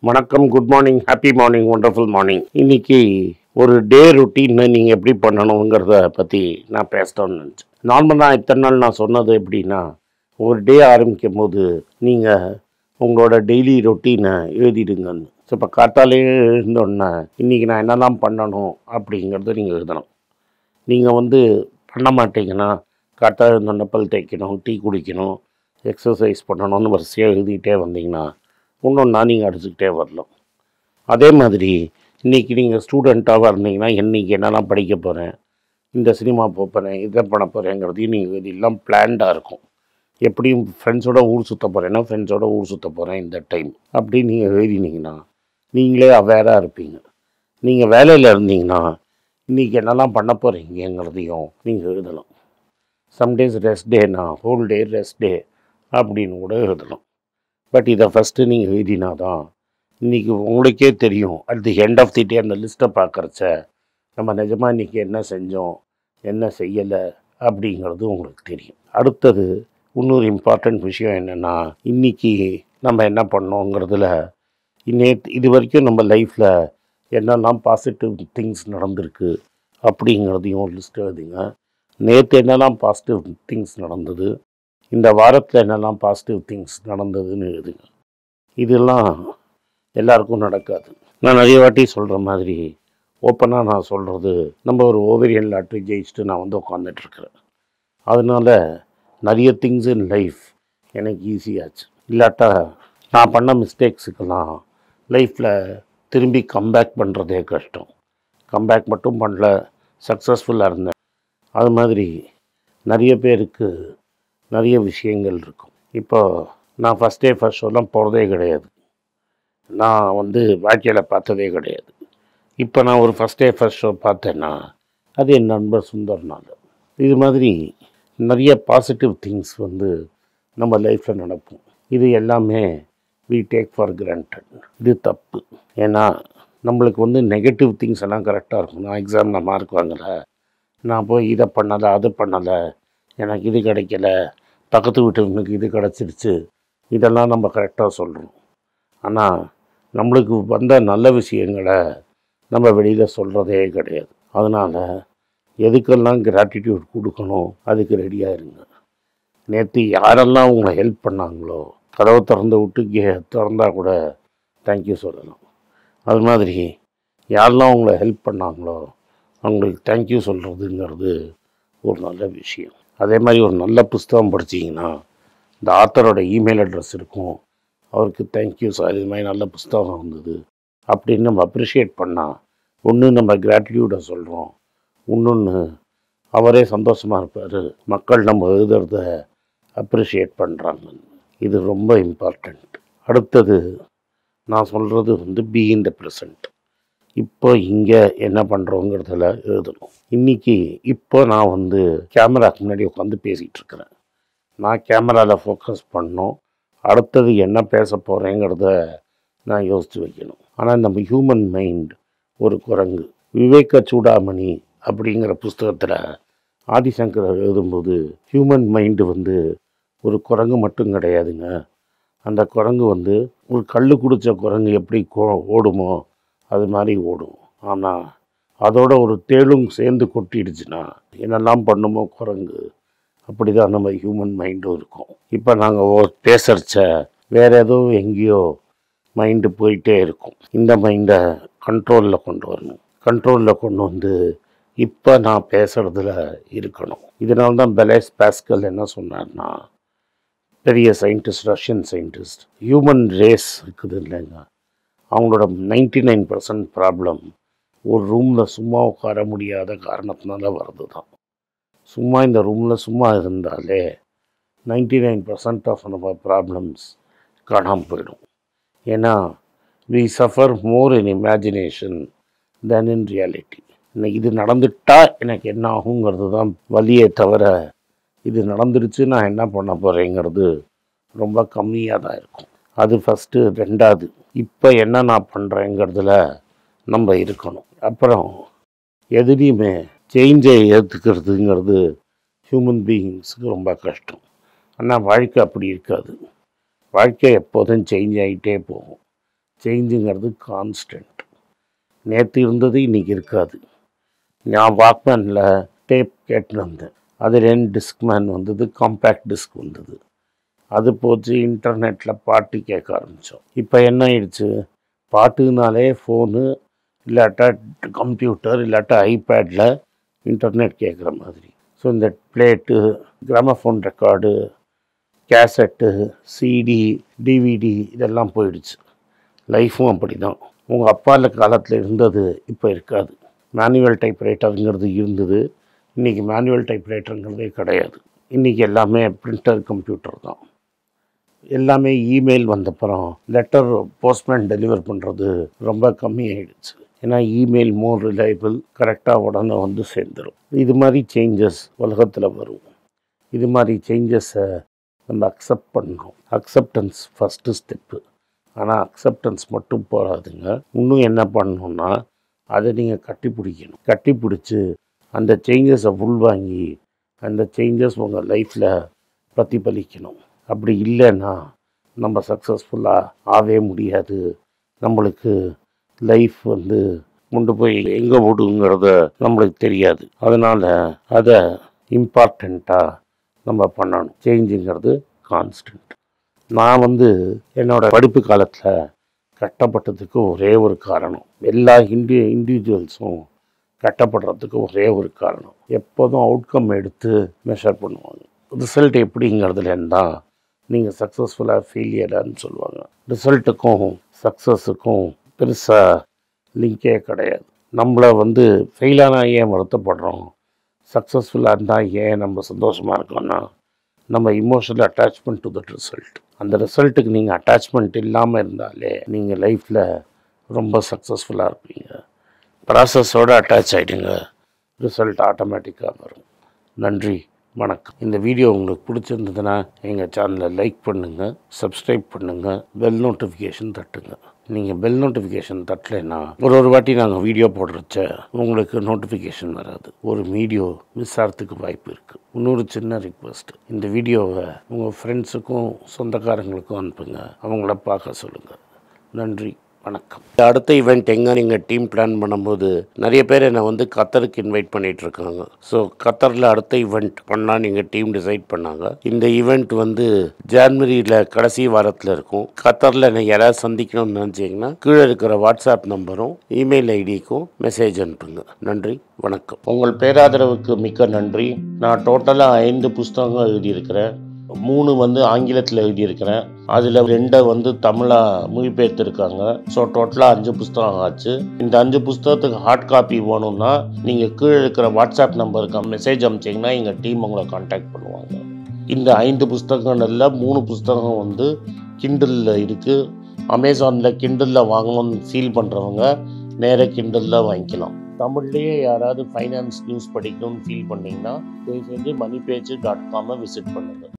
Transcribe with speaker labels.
Speaker 1: வணக்கம் good morning happy morning wonderful morning இன்னைக்கு ஒரு டே ருட்டீன் நீங்கள் எப்படி பண்ணணுங்கிறத பற்றி நான் பேசணும்னு நினச்சேன் நார்மலாக இத்தனை நாள் நான் சொன்னது எப்படின்னா ஒரு டே ஆரம்பிக்கும் போது நீங்கள் உங்களோட டெய்லி ரொட்டீனை எழுதிடுங்கன்னு ஸோ இப்போ காத்தாலே இருந்தோன்னே இன்றைக்கி நான் என்னெல்லாம் பண்ணணும் அப்படிங்கிறத நீங்கள் எழுதணும் நீங்கள் வந்து பண்ண மாட்டீங்கன்னா காத்தால இருந்தோன்னே பல் தேய்க்கணும் டீ குடிக்கணும் எக்ஸசைஸ் பண்ணணும்னு வரிசையாக எழுதிக்கிட்டே வந்தீங்கன்னா ஒன்றொன்னா நீங்கள் அடிச்சுக்கிட்டே வரலாம் அதே மாதிரி இன்றைக்கி நீங்கள் ஸ்டூடெண்ட்டாக இருந்தீங்கன்னா இன்றைக்கி என்னெல்லாம் படிக்க போகிறேன் இந்த சினிமா போக போகிறேன் இதை பண்ண போகிறேங்கிறதையும் நீங்கள் இது எல்லாம் பிளான்டாக இருக்கும் எப்படியும் ஃப்ரெண்ட்ஸோட ஊர் சுற்ற போகிறேன்னா ஃப்ரெண்ட்ஸோட ஊர் சுற்ற போகிறேன் இந்த டைம் அப்படி நீங்கள் எழுதினீங்கன்னா நீங்களே அவேராக இருப்பீங்க நீங்கள் வேலையில் இருந்தீங்கன்னா இன்றைக்கி என்னெல்லாம் பண்ண போகிறீங்கிறதையும் நீங்கள் எழுதலாம் சம்டேஸ் ரெஸ்ட் டேனா ஹோல் டே ரெஸ்ட் டே அப்படின்னு கூட எழுதலாம் பட் இதை ஃபஸ்ட்டு நீங்கள் எழுதினா தான் இன்றைக்கி உங்களுக்கே தெரியும் at the end of the day அந்த லிஸ்ட்டை பார்க்குறச்ச நம்ம நிஜமாக இன்றைக்கி என்ன செஞ்சோம் என்ன செய்யலை அப்படிங்கிறது உங்களுக்கு தெரியும் அடுத்தது இன்னொரு இம்பார்ட்டண்ட் விஷயம் என்னென்னா இன்றைக்கி நம்ம என்ன பண்ணோங்கிறதுல இன்னே இது வரைக்கும் நம்ம லைஃப்பில் என்னெல்லாம் பாசிட்டிவ் திங்ஸ் நடந்திருக்கு அப்படிங்கிறதையும் ஒரு லிஸ்ட் எழுதுங்க நேற்று என்னெல்லாம் பாசிட்டிவ் திங்ஸ் நடந்தது இந்த வாரத்தில் என்னெல்லாம் பாசிட்டிவ் திங்ஸ் நடந்ததுன்னு எழுதுங்க இதெல்லாம் எல்லாருக்கும் நடக்காது நான் நிறைய வாட்டி சொல்கிற மாதிரி ஓப்பனாக நான் சொல்கிறது நம்ம ஒரு ஓவேரியன் லாட்ரி ஜெயிச்சுட்டு நான் வந்து உட்காந்துட்ருக்குறேன் அதனால நிறைய திங்ஸ் இன் லைஃப் எனக்கு ஈஸியாச்சு இல்லாட்டா நான் பண்ண மிஸ்டேக்ஸுக்கெல்லாம் லைஃப்பில் திரும்பி கம்பேக் பண்ணுறதே கஷ்டம் கம்பேக் மட்டும் பண்ணல சக்ஸஸ்ஃபுல்லாக இருந்தேன் அது மாதிரி நிறைய பேருக்கு நிறைய விஷயங்கள் இருக்கும் இப்போ நான் ஃபஸ்ட் டே ஃபஸ்ட் ஷோலாம் போகிறதே கிடையாது நான் வந்து வாழ்க்கையில் பார்த்ததே கிடையாது இப்போ நான் ஒரு ஃபஸ்ட் டே ஃபஸ்ட் ஷோ பார்த்தேன்னா அது என் நண்பர் சுந்தர்னால இது மாதிரி நிறைய பாசிட்டிவ் திங்ஸ் வந்து நம்ம லைஃப்பில் நடக்கும் இது எல்லாமே வி டேக் ஃபார் கிராண்டட் இது தப்பு ஏன்னா நம்மளுக்கு வந்து நெகட்டிவ் திங்ஸ் எல்லாம் கரெக்டாக இருக்கும் நான் எக்ஸாமில் மார்க் வாங்கலை நான் போய் இதை பண்ணலை அது பண்ணலை எனக்கு இது கிடைக்கல பக்கத்து வீட்டுக்கு இது கிடச்சிருச்சு இதெல்லாம் நம்ம கரெக்டாக சொல்கிறோம் ஆனால் நம்மளுக்கு வந்த நல்ல விஷயங்களை நம்ம வெளியில் சொல்கிறதே கிடையாது அதனால் எதுக்கெல்லாம் கிராட்டிடியூட் கொடுக்கணும் அதுக்கு ரெடியாக இருங்க நேற்று யாரெல்லாம் உங்களை ஹெல்ப் பண்ணாங்களோ கதவை திறந்து விட்டு கே திறந்தா கூட தேங்க்யூ சொல்லலாம் அது மாதிரி யாரெல்லாம் உங்களை ஹெல்ப் பண்ணாங்களோ அவங்களுக்கு தேங்க்யூ சொல்கிறதுங்கிறது ஒரு நல்ல விஷயம் அதே மாதிரி ஒரு நல்ல புஸ்தகம் படிச்சீங்கன்னா இந்த ஆத்தரோட இமெயில் அட்ரஸ் இருக்கும் அவருக்கு தேங்க்யூ சார் இது மாதிரி நல்ல புஸ்தகம் வந்தது அப்படின்னு நம்ம அப்ரிஷியேட் பண்ணால் ஒன்று நம்ம கிராட்டிடியூடை சொல்கிறோம் இன்னொன்று அவரே சந்தோஷமாக இருப்பார் மக்கள் நம்ம எழுதுறத அப்ரிஷியேட் பண்ணுறாங்க இது ரொம்ப இம்பார்ட்டண்ட் அடுத்தது நான் சொல்கிறது வந்து பி இன் த ப்ரெசண்ட் இப்போ இங்கே என்ன பண்ணுறோங்கிறதுல எழுதணும் இன்றைக்கி இப்போ நான் வந்து கேமராக்கு முன்னாடி உட்காந்து பேசிகிட்டு இருக்கிறேன் நான் கேமராவில் ஃபோக்கஸ் பண்ணணும் அடுத்தது என்ன பேச போகிறேங்கிறத நான் யோசித்து வைக்கணும் ஆனால் நம்ம ஹியூமன் மைண்ட் ஒரு குரங்கு விவேக சூடாமணி அப்படிங்கிற புஸ்தகத்தில் ஆதிசங்கரர் எழுதும்போது ஹியூமன் மைண்டு வந்து ஒரு குரங்கு மட்டும் கிடையாதுங்க அந்த குரங்கு வந்து ஒரு கல் குடித்த குரங்கு எப்படி கோ- ஓடுமோ அது மாதிரி ஓடும் ஆனால் அதோட ஒரு தேளும் சேர்ந்து கொட்டிடுச்சுன்னா என்னெல்லாம் பண்ணுமோ குரங்கு அப்படி தான் நம்ம ஹியூமன் மைண்டும் இருக்கும் இப்போ நாங்கள் பேசுகிறச்ச வேற ஏதோ எங்கேயோ மைண்டு போயிட்டே இருக்கும் இந்த மைண்டை கண்ட்ரோலில் கொண்டு வரணும் கண்ட்ரோலில் கொண்டு வந்து இப்போ நான் பேசுகிறதுல இருக்கணும் இதனால தான் பெலேஸ் பாஸ்கல் என்ன சொன்னார்னா பெரிய scientist Russian scientist human race இருக்குது இல்லைங்க அவங்களோட நைன்டி நைன் பர்சன்ட் ப்ராப்ளம் ஒரு ரூமில் சும்மா உட்கார முடியாத காரணத்தினால வருது தான் சும்மா இந்த ரூமில் சும்மா இருந்தாலே நைன்டி நைன் பர்சன்ட் ஆஃப் நம்ம ப்ராப்ளம்ஸ் காணாமல் போயிடும் ஏன்னா we suffer more in imagination than in reality இன்னைக்கு இது நடந்துட்டா எனக்கு என்ன ஆகுங்கிறது தான் வழியே தவிர இது நடந்துருச்சு நான் என்ன பண்ண போகிறேங்கிறது ரொம்ப கம்மியாக தான் இருக்கும் அது ஃபஸ்ட்டு ரெண்டாவது இப்போ என்ன நான் பண்ணுறேங்கிறதுல நம்ம இருக்கணும் அப்புறம் எதுலேயுமே சேஞ்சை ஏற்றுக்கிறதுங்கிறது ஹியூமன் பீயிங்ஸுக்கு ரொம்ப கஷ்டம் ஆனால் வாழ்க்கை அப்படி இருக்காது வாழ்க்கை எப்போதும் சேஞ்ச் ஆகிட்டே போகும் சேஞ்சுங்கிறது கான்ஸ்டன்ட் நேற்று இருந்தது இன்றைக்கி இருக்காது நான் வாக்மேனில் டேப் கேட்டுன்னு வந்தேன் அது ரெண்டு டிஸ்க்மேன் வந்தது காம்பேக்ட் டிஸ்க் வந்தது அது போச்சு இன்டர்நெட்டில் பாட்டு கேட்க ஆரம்பித்தோம் இப்போ என்ன ஆயிடுச்சு பாட்டுனாலே ஃபோனு இல்லாட்டா கம்ப்யூட்டர் இல்லாட்டா ஐபேடில் இன்டர்நெட் கேட்குற மாதிரி ஸோ இந்த plate gramophone record cassette CD DVD இதெல்லாம் போயிடுச்சு லைஃப்பும் அப்படி தான் உங்கள் அப்பால காலத்தில் இருந்தது இப்போ இருக்காது மேனுவல் டைப்ரைட்டருங்கிறது இருந்தது இன்றைக்கி மேனுவல் டைப்ரைட்டருங்கிறதே கிடையாது இன்றைக்கி எல்லாமே பிரிண்டர் கம்ப்யூட்டர் தான் எல்லாமே இமெயில் வந்தப்புறம் லெட்டர் போஸ்ட்மேன் டெலிவர் பண்ணுறது ரொம்ப கம்மியாயிடுச்சு ஏன்னா இமெயில் மோர் ரிலையபிள் கரெக்டாக உடனே வந்து சேர்ந்துடும் இது மாதிரி சேஞ்சஸ் உலகத்தில் வரும் இது மாதிரி சேஞ்சஸை நம்ம அக்செப்ட் பண்ணணும் அக்செப்டன்ஸ் ஃபஸ்ட்டு ஸ்டெப்பு ஆனால் அக்செப்டன்ஸ் மட்டும் போகாதுங்க இன்னும் என்ன பண்ணணும்னா அதை நீங்கள் கட்டி பிடிக்கணும் கட்டி பிடிச்சி அந்த சேஞ்சஸை உள்வாங்கி அந்த சேஞ்சஸ் உங்கள் லைஃப்பில் பிரதிபலிக்கணும் அப்படி இல்லைன்னா நம்ம சக்ஸஸ்ஃபுல்லாக ஆகவே முடியாது நம்மளுக்கு லைஃப் வந்து கொண்டு போய் எங்கே விடுங்கிறத நம்மளுக்கு தெரியாது அதனால் அதை இம்பார்ட்டண்ட்டாக நம்ம பண்ணணும் சேஞ்சுங்கிறது கான்ஸ்டன்ட் நான் வந்து என்னோட படிப்பு காலத்தில் கட்டப்பட்டதுக்கு ஒரே ஒரு காரணம் எல்லா இண்டி இண்டிவிஜுவல்ஸும் கட்டப்படுறதுக்கு ஒரே ஒரு காரணம் எப்போதும் அவுட்கம் எடுத்து மெஷர் பண்ணுவாங்க ரிசல்ட் எப்படிங்கிறதுலேருந்து தான் நீங்கள் சக்ஸஸ்ஃபுல்லாக ஃபெயிலியரான்னு சொல்லுவாங்க ரிசல்ட்டுக்கும் சக்ஸஸுக்கும் பெருசாக லிங்கே கிடையாது நம்மளை வந்து ஃபெயிலானா ஏன் வருத்தப்படுறோம் சக்ஸஸ்ஃபுல்லாக இருந்தால் ஏன் நம்ம சந்தோஷமாக இருக்கோம்னா நம்ம emotional attachment to that result அந்த ரிசல்ட்டுக்கு நீங்கள் அட்டாச்மெண்ட் இல்லாமல் இருந்தாலே நீங்கள் லைஃப்பில் ரொம்ப சக்ஸஸ்ஃபுல்லாக இருப்பீங்க ப்ராசஸோடு அட்டாச் ஆகிடுங்க ரிசல்ட் ஆட்டோமேட்டிக்காக வரும் நன்றி வணக்கம் இந்த வீடியோ உங்களுக்கு பிடிச்சிருந்ததுன்னா எங்கள் சேனலை லைக் பண்ணுங்கள் சப்ஸ்கிரைப் பண்ணுங்கள் பெல் நோட்டிஃபிகேஷன் தட்டுங்க நீங்கள் பெல் நோட்டிஃபிகேஷன் தட்டலைன்னா ஒரு ஒரு வாட்டி நாங்கள் வீடியோ போடுறச்ச உங்களுக்கு நோட்டிஃபிகேஷன் வராது ஒரு வீடியோ மிஸ் ஆகிறதுக்கு வாய்ப்பு இருக்குது இன்னொரு சின்ன ரிக்வெஸ்ட் இந்த வீடியோவை உங்கள் ஃப்ரெண்ட்ஸுக்கும் சொந்தக்காரங்களுக்கும் அனுப்புங்க அவங்கள பார்க்க சொல்லுங்கள் நன்றி வணக்கம் அடுத்த ஈவெண்ட் எங்கே நீங்கள் டீம் பிளான் பண்ணும்போது நிறைய பேர் என்னை வந்து கத்தருக்கு இன்வைட் பண்ணிட்டு இருக்காங்க ஸோ கத்தரில் அடுத்த ஈவெண்ட் பண்ணால் நீங்கள் டீம் டிசைட் பண்ணாங்க இந்த ஈவெண்ட் வந்து ஜான்வரியில் கடைசி வாரத்தில் இருக்கும் கத்தரில் என்னை யாராவது சந்திக்கணும்னு நினச்சிங்கன்னா கீழே இருக்கிற வாட்ஸ்அப் நம்பரும் இமெயில் ஐடிக்கும் மெசேஜ் அனுப்புங்க நன்றி வணக்கம் உங்கள் பேராதரவுக்கு மிக்க நன்றி நான் டோட்டலாக ஐந்து புஸ்தகங்கள் எழுதியிருக்கிறேன் மூணு வந்து ஆங்கிலத்தில் எழுதியிருக்கிறேன் அதில் ரெண்டை வந்து தமிழாக மொழிபெயர்த்திருக்காங்க ஸோ டோட்டலாக அஞ்சு புஸ்தகம் ஆச்சு இந்த அஞ்சு புஸ்தகத்துக்கு ஹார்ட் காப்பி வேணும்னா நீங்கள் கீழே இருக்கிற வாட்ஸ்அப் நம்பருக்கு மெசேஜ் அனுப்பிச்சிங்கன்னா எங்கள் டீம் உங்களை காண்டாக்ட் பண்ணுவாங்க இந்த ஐந்து புஸ்தகங்களில் மூணு புஸ்தகம் வந்து கிண்டலில் இருக்குது அமேசானில் கிண்டலில் வாங்கணும்னு ஃபீல் பண்ணுறவங்க நேராக கிண்டலில் வாங்கிக்கலாம் தமிழ்லேயே யாராவது ஃபைனான்ஸ் நியூஸ் படிக்கணும்னு ஃபீல் பண்ணிங்கன்னா தயவு செஞ்சு மணி பேஜ் டாட் காமை விசிட் பண்ணுங்கள்